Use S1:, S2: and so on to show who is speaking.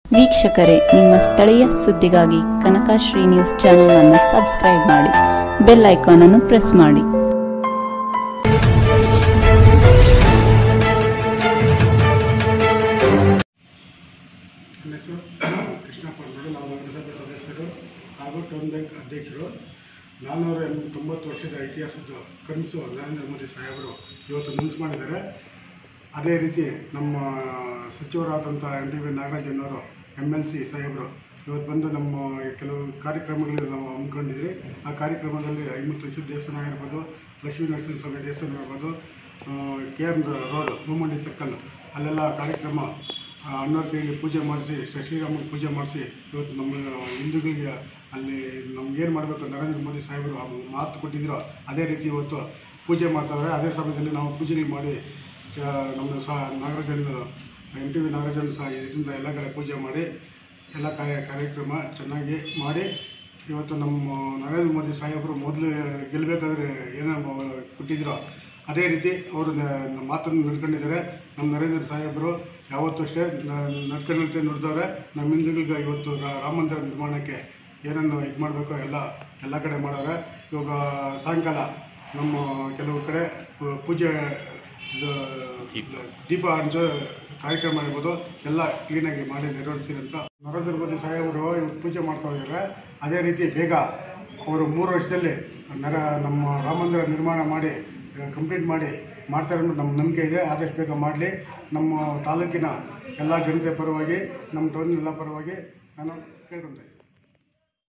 S1: ವೀಕ್ಷಕರೇ ನಿಮ್ಮ ಸ್ಥಳೀಯ ಸುದ್ದಿಗಾಗಿ ಕನಕಶ್ರೀ ನ್ಯೂಸ್ ಚಾನೆಲ್ ಅನ್ನು ಸಬ್ಸ್ಕ್ರೈಬ್ ಮಾಡಿ ಬೆಲ್ ಐಕಾನ್ ಅನ್ನು ಪ್ರೆಸ್ ಮಾಡಿ
S2: ನನ್ನ ಹೆಸರು ಕೃಷ್ಣಪ್ಪ ಅಂದ್ಬಿಟ್ಟು ನಾವು ನಗರಸಭೆ ಸದಸ್ಯರು ಹಾಗೂ ಟೌನ್ ಬ್ಯಾಂಕ್ ಅಧ್ಯಕ್ಷರು ನಾನ್ನೂರ ಎಂ ತೊಂಬತ್ತು ವರ್ಷದ ಇತಿಹಾಸದ ಕನಸು ನರೇಂದ್ರ ಮೋದಿ ಸಾಹೇಬರು ಇವತ್ತು ನನಸು ಮಾಡಿದ್ದಾರೆ ಅದೇ ರೀತಿ ನಮ್ಮ ಸಚಿವರಾದಂಥ ಎಂ ಡಿ ವಿ ನಾಗರಾಜನವರು ಎಮ್ ಎಲ್ ಸಿ ಸಾಹೇಬರು ಇವತ್ತು ಬಂದು ನಮ್ಮ ಕೆಲವು ಕಾರ್ಯಕ್ರಮಗಳು ನಾವು ಹಮ್ಮಿಕೊಂಡಿದ್ರಿ ಆ ಕಾರ್ಯಕ್ರಮದಲ್ಲಿ ಐಮತ್ತು ವಿಶ್ವ ದೇವಸ್ಥಾನ ಆಗಿರ್ಬೋದು ಲಕ್ಷ್ಮೀ ನರಸಿಂಹಸ್ವಾಮಿ ದೇವಸ್ಥಾನ ಇರ್ಬೋದು K R road Bhoomandi circle ಅಲ್ಲೆಲ್ಲ ಕಾರ್ಯಕ್ರಮ ಆ, ಅಣ್ಣವ್ರ ಕೈಗೆ ಪೂಜೆ ಮಾಡಿಸಿ ಶ್ರೀ ಶ್ರೀರಾಮನ ಪೂಜೆ ಮಾಡಿಸಿ ಇವತ್ತು ನಮ್ಮ ಹಿಂದೂಗಳಿಗೆ ಅಲ್ಲಿ ನಮ್ಗೆ ಏನು ಮಾಡಬೇಕು ನರೇಂದ್ರ ಮೋದಿ ಸಾಹೇಬರು ಆ ಮಾತು ಕೊಟ್ಟಿದ್ರು ಅದೇ ರೀತಿ ಇವತ್ತು ಪೂಜೆ ಮಾಡ್ತಾವ್ರೆ ಅದೇ ಸಮಯದಲ್ಲಿ ನಾವು ಪೂಜೆಗಳು ಮಾಡಿ ಆ, ನಮ್ಮ ಸಹ ನಾಗರಾಜನ ಎಂ ಟಿ ವಿ ನಾಗರಾಜನ್ ಸಹ ಇದರಿಂದ ಎಲ್ಲ ಕಡೆ ಪೂಜೆ ಮಾಡಿ ಎಲ್ಲ ಕಾರ್ಯ ಕಾರ್ಯಕ್ರಮ ಚೆನ್ನಾಗಿ ಮಾಡಿ ಇವತ್ತು ನಮ್ಮ ನರೇಂದ್ರ ಮೋದಿ ಸಾಹೇಬರು ಮೊದಲು ಗೆಲ್ಲಬೇಕಾದ್ರೆ ಏನೋ ಮ- ಕೊಟ್ಟಿದ್ರು ಅದೇ ರೀತಿ ಅವರು ನ- ಮಾತನ್ನು ನಡ್ಕೊಂಡಿದ್ದಾರೆ ನಮ್ಮ ನರೇಂದ್ರ ಸಾಹೇಬರು ಯಾವತ್ತೂ ಅಷ್ಟೇ ನ- ನಡ್ಕೊಂಡಂತೆ ನುಡಿದವ್ರೆ ನಮ್ಮ ಹಿಂದೂಗಳಿಗೆ ಇವತ್ತು ರಾ- ರಾಮ ಮಂದಿರ ನಿರ್ಮಾಣಕ್ಕೆ ಏನನ್ನು ಇದು ಮಾಡಬೇಕೋ ಎಲ್ಲ ಎಲ್ಲ ಕಡೆ ಮಾಡವ್ರೆ ಇವಾಗ ಸಾಯಂಕಾಲ ನಮ್ಮ ಕೆಲವು ಕಡೆ ಪೂ- ಪೂಜೆ ಇದು ದೀಪ ಹಂಚೋ ಕಾರ್ಯಕ್ರಮ ಇರ್ಬೋದು ಎಲ್ಲ ಕ್ಲೀನಾಗಿ ಮಾಡಿ ನೆರವೇರಿಸಿರಿ ಅಂತ ನರೇಂದ್ರ ಮೋದಿ ಸಾಹೇಬರು ಇವತ್ತು ಪೂಜೆ ಮಾಡ್ತಾ ಇದ್ದಾರೆ ಅದೇ ರೀತಿ ಬೇಗ ಅವರು ಮೂರು ವರ್ಷದಲ್ಲಿ ನರ ನಮ್ಮ ರಾಮ ಮಂದಿರ ನಿರ್ಮಾಣ ಮಾಡಿ ಕಂಪ್ಲೀಟ್ ಮಾಡಿ ಮಾಡ್ತಾರೆ ಅನ್ನೋ ನಮ್ಮ ನಂಬಿಕೆ ಇದೆ ಆದಷ್ಟು ಬೇಗ ಮಾಡಲಿ ನಮ್ಮ ತಾಲೂಕಿನ ಎಲ್ಲ ಜನತೆ ಪರವಾಗಿ ನಮ್ಮ ಟೌನ್ ಎಲ್ಲ ಪರವಾಗಿ ನಾನು ಕೇಳ್ಕೊತಾ ಇದ್ದೀನಿ